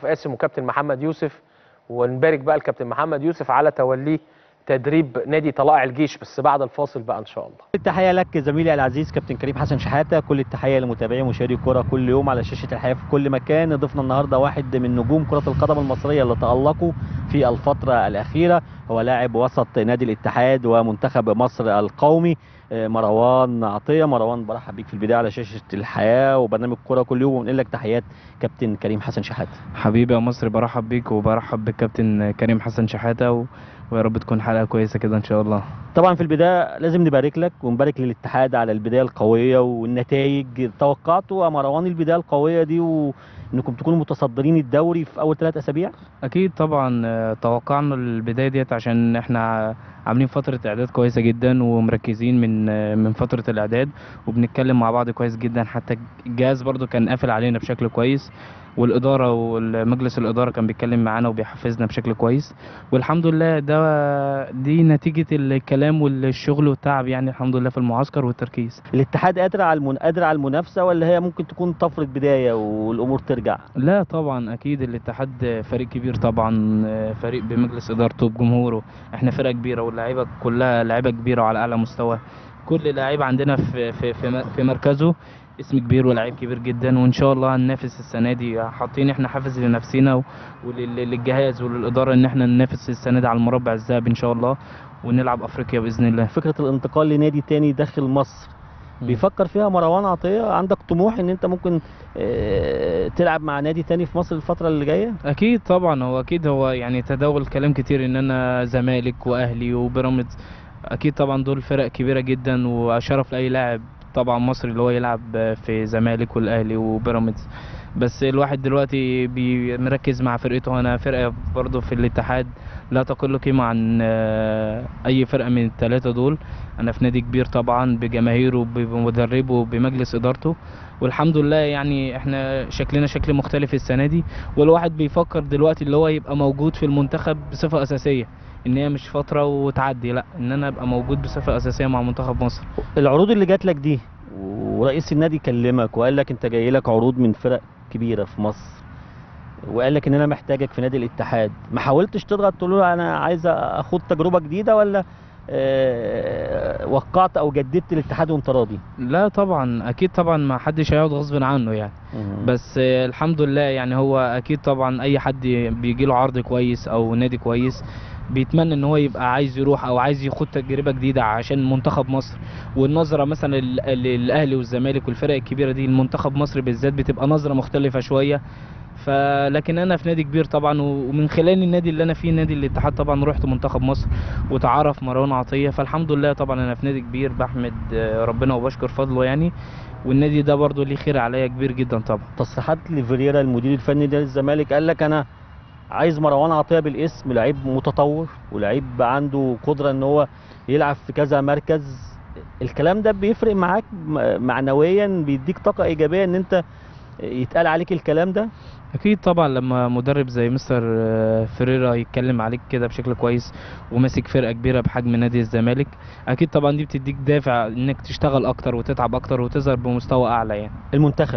اشرف قاسم وكابتن محمد يوسف ونبارك بقى الكابتن محمد يوسف على توليه تدريب نادي طلائع الجيش بس بعد الفاصل بقى ان شاء الله التحيه لك زميلي العزيز كابتن كريم حسن شحاته كل التحيه لمتابعي ومشاهدي الكره كل يوم على شاشه الحياه في كل مكان ضفنا النهارده واحد من نجوم كره القدم المصريه اللي تالقوا في الفتره الاخيره هو لاعب وسط نادي الاتحاد ومنتخب مصر القومي آه، مروان عطيه مروان برحب بيك في البدايه على شاشه الحياه وبرنامج كره كل يوم ونقول لك تحيات كابتن كريم حسن شحاته حبيبي يا مصر برحب بيك وبرحب بالكابتن كريم حسن شحاتة و... ويا رب تكون حلقة كويسة كده إن شاء الله طبعا في البدايه لازم نبارك لك ونبارك للاتحاد على البدايه القويه والنتائج توقعتوا يا مروان البدايه القويه دي وانكم تكونوا متصدرين الدوري في اول ثلاث اسابيع أكيد طبعا آه، توقعنا البداية ديت عشان إحنا عاملين فترة إعداد كويسة جدا ومركزين من آه، من فترة الإعداد وبنتكلم مع بعض كويس جدا حتى الجهاز برضو كان قافل علينا بشكل كويس والإدارة والمجلس الإدارة كان بيتكلم معانا وبيحفزنا بشكل كويس والحمد لله ده دي نتيجة الكلام والشغل والتعب يعني الحمد لله في المعسكر والتركيز الاتحاد قادر على المن... قادر على المنافسه ولا هي ممكن تكون طفره بدايه والامور ترجع لا طبعا اكيد الاتحاد فريق كبير طبعا فريق بمجلس ادارته بجمهوره احنا فرقه كبيره واللعيبه كلها لعيبه كبيره وعلى اعلى مستوى كل لعيب عندنا في في في م- في مركزه اسم كبير ولاعيب كبير جدا وان شاء الله هننافس السنه دي حاطين احنا حافز لنفسنا وللجهاز وللاداره ان احنا ننافس السنه دي على المربع الذهبي ان شاء الله ونلعب افريقيا باذن الله فكره الانتقال لنادي تاني داخل مصر بيفكر فيها مروان عطيه عندك طموح ان انت ممكن آه، تلعب مع نادي تاني في مصر الفتره اللي جايه اكيد طبعا هو اكيد هو يعني تداول كلام كتير ان انا زمالك واهلي وبيراميدز اكيد طبعا دول فرق كبيره جدا وشرف لاي لاعب طبعا مصري اللي هو يلعب في زمالك والاهلي وبيراميدز بس الواحد دلوقتي بي- مركز مع فرقته انا فرقه برضه في الاتحاد لا تقل قيمه عن آه، اي فرقه من الثلاثه دول انا في نادي كبير طبعا بجماهيره بمدربه بمجلس ادارته والحمد لله يعني احنا شكلنا شكل مختلف السنه دي والواحد بيفكر دلوقتي اللي هو يبقى موجود في المنتخب بصفه اساسيه ان هي مش فتره وتعدي لا ان انا ابقى موجود بصفه اساسيه مع منتخب مصر العروض اللي جات لك دي ورئيس النادي كلمك وقال لك انت جاي لك عروض من فرق كبيره في مصر وقال لك ان انا محتاجك في نادي الاتحاد ما حاولتش تضغط تقول له انا عايز اخد تجربه جديده ولا آه، وقعت او جددت الاتحاد وانت راضي لا طبعا اكيد طبعا ما حدش هيقعد غصب عنه يعني بس آه، الحمد لله يعني هو اكيد طبعا اي حد بيجي له عرض كويس او نادي كويس بيتمنى ان هو يبقى عايز يروح او عايز ياخد تجربه جديده عشان منتخب مصر والنظره مثلا لل- للاهلي والزمالك والفرق الكبيره دي المنتخب مصر بالذات بتبقى نظره مختلفه شويه فلكن انا في نادي كبير طبعا و- ومن خلال النادي اللي انا فيه نادي الاتحاد طبعا رحت منتخب مصر وتعرف مروان عطيه فالحمد لله طبعا انا في نادي كبير بحمد آه، ربنا وبشكر فضله يعني والنادي ده برضو ليه خير عليا كبير جدا طبعا تصريحات لفيريرا المدير الفني ده للزمالك قال لك انا عايز مروان عطيه بالاسم لعيب متطور ولعيب عنده قدره ان هو يلعب في كذا مركز الكلام ده بيفرق معاك م- معنويا بيديك طاقه ايجابيه ان انت يتقال عليك الكلام ده اكيد طبعا لما مدرب زي مستر آه، فيريرا يتكلم عليك كده بشكل كويس وماسك فرقه كبيره بحجم نادي الزمالك اكيد طبعا دي بتديك دافع انك تشتغل اكتر وتتعب اكتر وتظهر بمستوى اعلى يعني المنتخب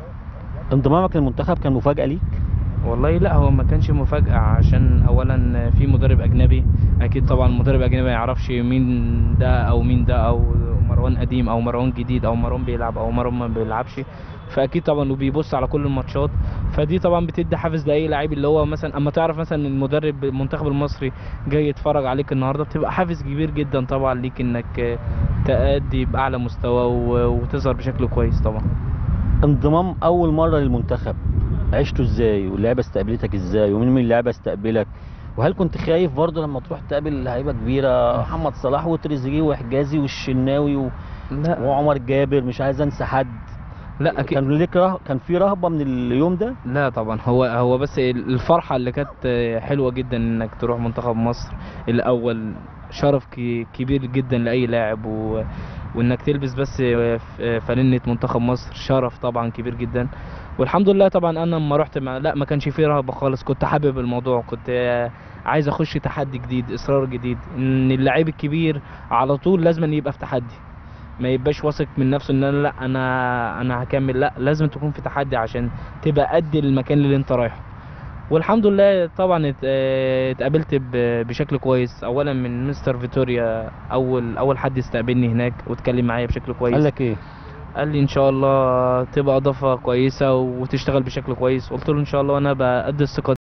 انضمامك للمنتخب كان مفاجاه ليك والله لا هو ما كانش مفاجأة عشان أولا في مدرب أجنبي أكيد طبعا مدرب أجنبي ما يعرفش مين ده أو مين ده أو مروان قديم أو مروان جديد أو مروان بيلعب أو مروان ما بيلعبش فأكيد طبعا وبيبص على كل الماتشات فدي طبعا بتدي حافز لأي لعيب اللي هو مثلا أما تعرف مثلا المدرب المنتخب المصري جاي يتفرج عليك النهاردة بتبقى حافز كبير جدا طبعا ليك إنك تأدي بأعلى مستوى و- وتظهر بشكل كويس طبعا انضمام اول مره للمنتخب عشته ازاي واللعبه استقبلتك ازاي ومين من اللعبه استقبلك وهل كنت خايف برضه لما تروح تقابل لعيبه كبيره محمد صلاح وتريزيجيه وحجازي والشناوي و... لا وعمر جابر مش عايز انسى حد لا أكيد كان ليك ره... كان في رهبه من اليوم ده لا طبعا هو هو بس الفرحه اللي كانت حلوه جدا انك تروح منتخب مصر الاول شرف ك- كبير جدا لاي لاعب و... وانك تلبس بس فانلة منتخب مصر شرف طبعا كبير جدا والحمد لله طبعا انا لما رحت ما لا ما كانش فيه رهبه خالص كنت حابب الموضوع كنت عايز اخش تحدي جديد اصرار جديد ان اللعيب الكبير على طول لازم يبقى في تحدي ما يبقاش واثق من نفسه ان انا لا انا انا هكمل لا لازم تكون في تحدي عشان تبقى قد المكان اللي انت رايحه والحمد لله طبعا ات- اه، اتقابلت ب- بشكل كويس اولا من مستر فيتوريا اول اول حد استقبلني هناك واتكلم معايا بشكل كويس قال لك ايه قال لي ان شاء الله تبقى اضافه كويسه وتشتغل بشكل كويس قلت له ان شاء الله وانا بقد الثقه